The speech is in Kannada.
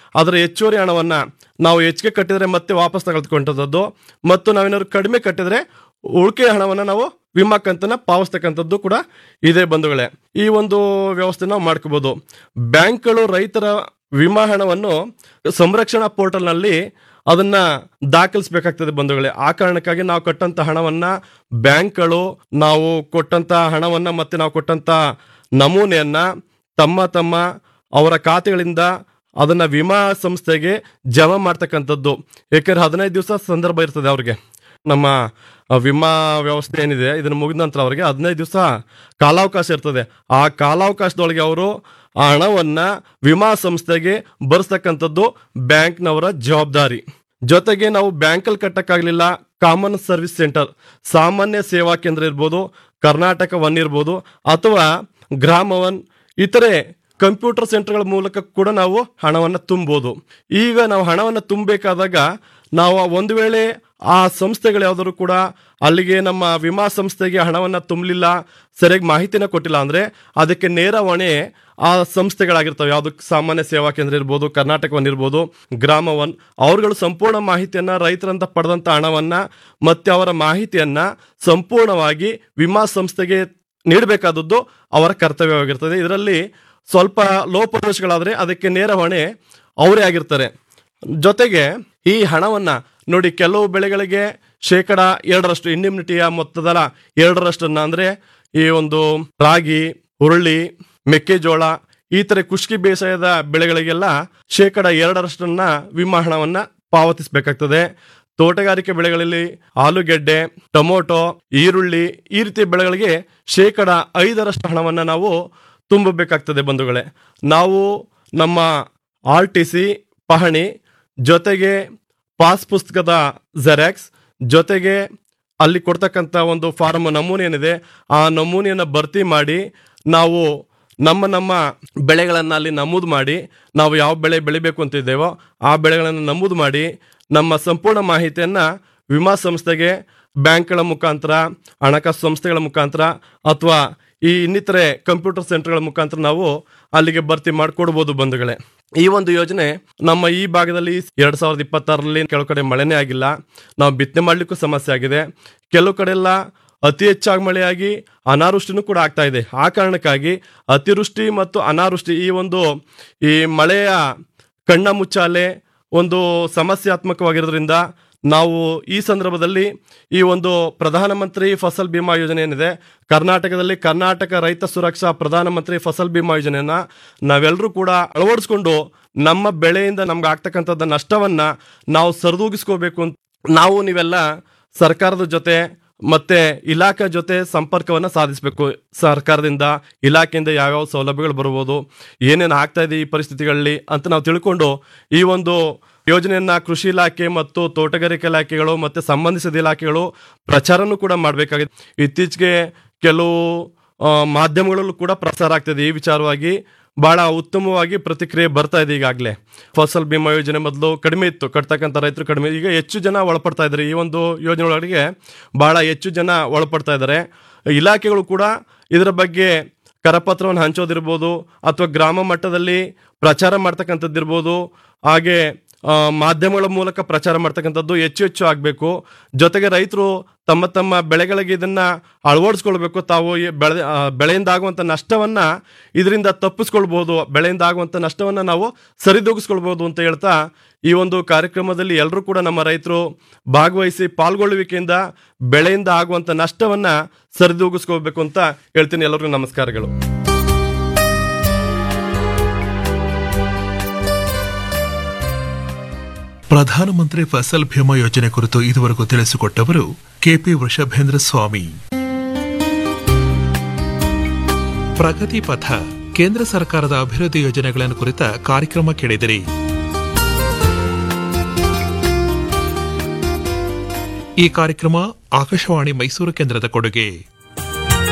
ಅದರ ಹೆಚ್ಚುವರಿ ಹಣವನ್ನ ನಾವು ಹೆಚ್ಚಿಗೆ ಕಟ್ಟಿದ್ರೆ ಮತ್ತೆ ವಾಪಸ್ ತಗೊಳ್ತಕ್ಕಂಥದ್ದು ಮತ್ತು ನಾವೇನಾದ್ರು ಕಡಿಮೆ ಕಟ್ಟಿದ್ರೆ ಉಳಿಕೆ ಹಣವನ್ನ ನಾವು ವಿಮಾ ಕಂತನ್ನ ಪಾವಸ್ತಕ್ಕಂಥದ್ದು ಕೂಡ ಇದೆ ಬಂಧುಗಳೇ ಈ ಒಂದು ವ್ಯವಸ್ಥೆ ನಾವು ಮಾಡ್ಕೋಬಹುದು ಬ್ಯಾಂಕ್ಗಳು ರೈತರ ವಿಮಾ ಹಣವನ್ನು ಸಂರಕ್ಷಣಾ ಪೋರ್ಟಲ್ನಲ್ಲಿ ಅದನ್ನ ದಾಖಲಿಸಬೇಕಾಗ್ತದೆ ಬಂಧುಗಳೇ ಆ ಕಾರಣಕ್ಕಾಗಿ ನಾವು ಕೊಟ್ಟಂತ ಹಣವನ್ನ ಬ್ಯಾಂಕ್ಗಳು ನಾವು ಕೊಟ್ಟಂತ ಹಣವನ್ನ ಮತ್ತೆ ನಾವು ಕೊಟ್ಟಂತ ನಮೂನೆಯನ್ನ ತಮ್ಮ ತಮ್ಮ ಅವರ ಖಾತೆಗಳಿಂದ ಅದನ್ನ ವಿಮಾ ಸಂಸ್ಥೆಗೆ ಜಮಾ ಮಾಡ್ತಕ್ಕಂಥದ್ದು ಯಾಕಂದ್ರೆ ಹದಿನೈದು ದಿವಸ ಸಂದರ್ಭ ಇರ್ತದೆ ಅವ್ರಿಗೆ ನಮ್ಮ ಆ, ವಿಮಾ ವ್ಯವಸ್ಥೆ ಏನಿದೆ ಇದನ್ನು ಮುಗಿದ ನಂತರ ಅವರಿಗೆ ಹದಿನೈದು ದಿವಸ ಕಾಲಾವಕಾಶ ಇರ್ತದೆ ಆ ಕಾಲಾವಕಾಶದೊಳಗೆ ಅವರು ಆ ಹಣವನ್ನ ವಿಮಾ ಸಂಸ್ಥೆಗೆ ಬರ್ಸ್ತಕ್ಕಂಥದ್ದು ಬ್ಯಾಂಕ್ನವರ ಜವಾಬ್ದಾರಿ ಜೊತೆಗೆ ನಾವು ಬ್ಯಾಂಕಲ್ಲಿ ಕಟ್ಟಕ್ಕಾಗ್ಲಿಲ್ಲ ಕಾಮನ್ ಸರ್ವಿಸ್ ಸೆಂಟರ್ ಸಾಮಾನ್ಯ ಸೇವಾ ಕೇಂದ್ರ ಇರ್ಬೋದು ಕರ್ನಾಟಕ ಒನ್ ಇರ್ಬೋದು ಅಥವಾ ಗ್ರಾಮ ಒನ್ ಇತರೆ ಕಂಪ್ಯೂಟರ್ ಸೆಂಟರ್ಗಳ ಮೂಲಕ ಕೂಡ ನಾವು ಹಣವನ್ನು ತುಂಬಬಹುದು ಈಗ ನಾವು ಹಣವನ್ನು ತುಂಬಬೇಕಾದಾಗ ನಾವು ಒಂದು ವೇಳೆ ಆ ಸಂಸ್ಥೆಗಳು ಯಾವ್ದಾದ್ರು ಕೂಡ ಅಲ್ಲಿಗೆ ನಮ್ಮ ವಿಮಾ ಸಂಸ್ಥೆಗೆ ಹಣವನ್ನು ತುಂಬಲಿಲ್ಲ ಸರಿಯಾಗಿ ಮಾಹಿತಿನ ಕೊಟ್ಟಿಲ್ಲ ಅಂದ್ರೆ ಅದಕ್ಕೆ ನೇರ ಹೊಣೆ ಆ ಸಂಸ್ಥೆಗಳಾಗಿರ್ತವೆ ಯಾವುದು ಸಾಮಾನ್ಯ ಸೇವಾ ಕೇಂದ್ರ ಇರ್ಬೋದು ಕರ್ನಾಟಕ ಒನ್ ಇರ್ಬೋದು ಗ್ರಾಮ ಒನ್ ಅವ್ರುಗಳು ಸಂಪೂರ್ಣ ಮಾಹಿತಿಯನ್ನ ರೈತರಂತ ಪಡೆದಂತ ಹಣವನ್ನ ಮತ್ತೆ ಅವರ ಮಾಹಿತಿಯನ್ನ ಸಂಪೂರ್ಣವಾಗಿ ವಿಮಾ ಸಂಸ್ಥೆಗೆ ನೀಡಬೇಕಾದದ್ದು ಅವರ ಕರ್ತವ್ಯವಾಗಿರ್ತದೆ ಇದರಲ್ಲಿ ಸ್ವಲ್ಪ ಲೋಪದೋಷಗಳಾದ್ರೆ ಅದಕ್ಕೆ ನೇರ ಹೊಣೆ ಅವರೇ ಆಗಿರ್ತಾರೆ ಜೊತೆಗೆ ಈ ಹಣವನ್ನ ನೋಡಿ ಕೆಲವು ಬೆಳೆಗಳಿಗೆ ಶೇಕಡ ಎರಡರಷ್ಟು ಇಂಡಿಮ್ನಿಟಿಯ ಮೊತ್ತದ ಎರಡರಷ್ಟನ್ನ ಅಂದ್ರೆ ಈ ಒಂದು ರಾಗಿ ಹುರುಳಿ ಮೆಕ್ಕೆಜೋಳ ಈ ತರ ಕುಷ್ಕಿ ಬೇಸಾಯದ ಬೆಳೆಗಳಿಗೆಲ್ಲ ಶೇಕಡ ಎರಡರಷ್ಟನ್ನ ವಿಮಾ ಹಣವನ್ನ ಪಾವತಿಸಬೇಕಾಗ್ತದೆ ತೋಟಗಾರಿಕೆ ಬೆಳೆಗಳಲ್ಲಿ ಆಲೂಗೆಡ್ಡೆ ಟೊಮೊಟೊ ಈರುಳ್ಳಿ ಈ ರೀತಿಯ ಬೆಳೆಗಳಿಗೆ ಶೇಕಡ ಐದರಷ್ಟು ಹಣವನ್ನ ನಾವು ತುಂಬಬೇಕಾಗ್ತದೆ ಬಂಧುಗಳೇ ನಾವು ನಮ್ಮ ಆರ್ ಟಿ ಸಿ ಪಹಣಿ ಜೊತೆಗೆ ಪಾಸ್ ಪುಸ್ತಕದ ಜೆರಾಕ್ಸ್ ಜೊತೆಗೆ ಅಲ್ಲಿ ಕೊಡ್ತಕ್ಕಂಥ ಒಂದು ಫಾರ್ಮ್ ನಮೂನೆ ಏನಿದೆ ಆ ನಮೂನೆಯನ್ನು ಭರ್ತಿ ಮಾಡಿ ನಾವು ನಮ್ಮ ನಮ್ಮ ಬೆಳೆಗಳನ್ನು ಅಲ್ಲಿ ನಮೂದು ಮಾಡಿ ನಾವು ಯಾವ ಬೆಳೆ ಬೆಳಿಬೇಕು ಅಂತಿದ್ದೇವೋ ಆ ಬೆಳೆಗಳನ್ನು ನಮೂದು ಮಾಡಿ ನಮ್ಮ ಸಂಪೂರ್ಣ ಮಾಹಿತಿಯನ್ನು ವಿಮಾ ಸಂಸ್ಥೆಗೆ ಬ್ಯಾಂಕ್ಗಳ ಮುಖಾಂತರ ಹಣಕಾಸು ಸಂಸ್ಥೆಗಳ ಮುಖಾಂತರ ಅಥವಾ ಈ ಇನ್ನಿತರೆ ಕಂಪ್ಯೂಟರ್ ಸೆಂಟರ್ಗಳ ಮುಖಾಂತರ ನಾವು ಅಲ್ಲಿಗೆ ಭರ್ತಿ ಮಾಡಿಕೊಡ್ಬೋದು ಬಂಧುಗಳೇ ಈ ಒಂದು ಯೋಜನೆ ನಮ್ಮ ಈ ಭಾಗದಲ್ಲಿ ಎರಡ್ ಸಾವಿರದ ಇಪ್ಪತ್ತಾರರಲ್ಲಿ ಕೆಲವು ಕಡೆ ಮಳೆನೇ ಆಗಿಲ್ಲ ನಾವು ಬಿತ್ತನೆ ಮಾಡ್ಲಿಕ್ಕೂ ಸಮಸ್ಯೆ ಆಗಿದೆ ಕೆಲವು ಕಡೆ ಎಲ್ಲ ಅತಿ ಹೆಚ್ಚಾಗಿ ಮಳೆಯಾಗಿ ಅನಾವೃಷ್ಟಿನೂ ಕೂಡ ಆಗ್ತಾ ಇದೆ ಆ ಕಾರಣಕ್ಕಾಗಿ ಅತಿವೃಷ್ಟಿ ಮತ್ತು ಅನಾವೃಷ್ಟಿ ಈ ಒಂದು ಈ ಮಳೆಯ ಕಣ್ಣ ಮುಚ್ಚಾಲೆ ಒಂದು ಸಮಸ್ಯಾತ್ಮಕವಾಗಿರೋದ್ರಿಂದ ನಾವು ಈ ಸಂದರ್ಭದಲ್ಲಿ ಈ ಒಂದು ಪ್ರಧಾನಮಂತ್ರಿ ಫಸಲ್ ಬಿಮಾ ಯೋಜನೆ ಏನಿದೆ ಕರ್ನಾಟಕದಲ್ಲಿ ಕರ್ನಾಟಕ ರೈತ ಸುರಕ್ಷಾ ಪ್ರಧಾನಮಂತ್ರಿ ಫಸಲ್ ಬಿಮಾ ಯೋಜನೆಯನ್ನ ನಾವೆಲ್ಲರೂ ಕೂಡ ಅಳವಡಿಸ್ಕೊಂಡು ನಮ್ಮ ಬೆಳೆಯಿಂದ ನಮ್ಗೆ ಆಗ್ತಕ್ಕಂಥದ್ದು ನಷ್ಟವನ್ನ ನಾವು ಸರಿದೂಗಿಸ್ಕೋಬೇಕು ಅಂತ ನಾವು ನೀವೆಲ್ಲ ಸರ್ಕಾರದ ಜೊತೆ ಮತ್ತೆ ಇಲಾಖೆ ಜೊತೆ ಸಂಪರ್ಕವನ್ನ ಸಾಧಿಸಬೇಕು ಸರ್ಕಾರದಿಂದ ಇಲಾಖೆಯಿಂದ ಯಾವ್ಯಾವ ಸೌಲಭ್ಯಗಳು ಬರ್ಬೋದು ಏನೇನು ಆಗ್ತಾ ಇದೆ ಈ ಪರಿಸ್ಥಿತಿಗಳಲ್ಲಿ ಅಂತ ನಾವು ತಿಳ್ಕೊಂಡು ಈ ಒಂದು ಯೋಜನೆಯನ್ನ ಕೃಷಿ ಇಲಾಖೆ ಮತ್ತು ತೋಟಗಾರಿಕೆ ಇಲಾಖೆಗಳು ಮತ್ತೆ ಸಂಬಂಧಿಸಿದ ಇಲಾಖೆಗಳು ಪ್ರಚಾರನೂ ಕೂಡ ಮಾಡಬೇಕಾಗಿದೆ ಇತ್ತೀಚೆಗೆ ಕೆಲವು ಆ, ಮಾಧ್ಯಮಗಳಲ್ಲೂ ಕೂಡ ಪ್ರಸಾರ ಆಗ್ತದೆ ಈ ವಿಚಾರವಾಗಿ ಬಹಳ ಉತ್ತಮವಾಗಿ ಪ್ರತಿಕ್ರಿಯೆ ಬರ್ತಾ ಇದೆ ಈಗಾಗಲೇ ಫಸಲ್ ಬಿಮಾ ಯೋಜನೆ ಮೊದಲು ಕಡಿಮೆ ಇತ್ತು ಕಟ್ತಕ್ಕಂಥ ರೈತರು ಕಡಿಮೆ ಈಗ ಹೆಚ್ಚು ಜನ ಒಳಪಡ್ತಾ ಇದ್ದಾರೆ ಈ ಒಂದು ಯೋಜನೆ ಒಳಗೆ ಬಹಳ ಹೆಚ್ಚು ಜನ ಒಳಪಡ್ತಾ ಇದ್ದಾರೆ ಇಲಾಖೆಗಳು ಕೂಡ ಇದರ ಬಗ್ಗೆ ಕರಪತ್ರವನ್ನು ಹಂಚೋದಿರ್ಬೋದು ಅಥವಾ ಗ್ರಾಮ ಮಟ್ಟದಲ್ಲಿ ಪ್ರಚಾರ ಮಾಡ್ತಕ್ಕಂಥದ್ದಿರ್ಬೋದು ಹಾಗೆ ಆ, ಮಾಧ್ಯಮಗಳ ಮೂಲಕ ಪ್ರಚಾರ ಮಾಡ್ತಕ್ಕಂಥದ್ದು ಹೆಚ್ಚು ಹೆಚ್ಚು ಆಗಬೇಕು ಜೊತೆಗೆ ರೈತರು ತಮ್ಮ ತಮ್ಮ ಬೆಳೆಗಳಿಗೆ ಇದನ್ನ ಅಳವಡಿಸ್ಕೊಳ್ಬೇಕು ತಾವು ಈ ಬೆಳೆ ಆ, ಬೆಳೆಯಿಂದ ಆಗುವಂಥ ನಷ್ಟವನ್ನ ಇದರಿಂದ ತಪ್ಪಿಸ್ಕೊಳ್ಬೋದು ಬೆಳೆಯಿಂದ ಆಗುವಂಥ ನಷ್ಟವನ್ನ ನಾವು ಸರಿದೂಗಿಸ್ಕೊಳ್ಬೋದು ಅಂತ ಹೇಳ್ತಾ ಈ ಒಂದು ಕಾರ್ಯಕ್ರಮದಲ್ಲಿ ಎಲ್ಲರೂ ಕೂಡ ನಮ್ಮ ರೈತರು ಭಾಗವಹಿಸಿ ಪಾಲ್ಗೊಳ್ಳುವಿಕೆಯಿಂದ ಬೆಳೆಯಿಂದ ಆಗುವಂಥ ನಷ್ಟವನ್ನ ಸರಿದೂಗಿಸ್ಕೋಬೇಕು ಅಂತ ಹೇಳ್ತೀನಿ ಎಲ್ಲರಿಗೂ ನಮಸ್ಕಾರಗಳು ಪ್ರಧಾನಮಂತ್ರಿ ಫಸಲ್ ಭೀಮಾ ಯೋಜನೆ ಕುರಿತು ಇದುವರೆಗೂ ತಿಳಿಸಿಕೊಟ್ಟವರು ಕೆಪಿ ವೃಷಭೇಂದ್ರ ಸ್ವಾಮಿ ಪ್ರಗತಿ ಪಥ ಕೇಂದ್ರ ಸರ್ಕಾರದ ಅಭಿವೃದ್ಧಿ ಯೋಜನೆಗಳನ್ನು ಕುರಿತ ಕಾರ್ಯಕ್ರಮ ಕೇಳಿದಿರಿ ಈ ಕಾರ್ಯಕ್ರಮ ಆಕಾಶವಾಣಿ ಮೈಸೂರು ಕೇಂದ್ರದ ಕೊಡುಗೆ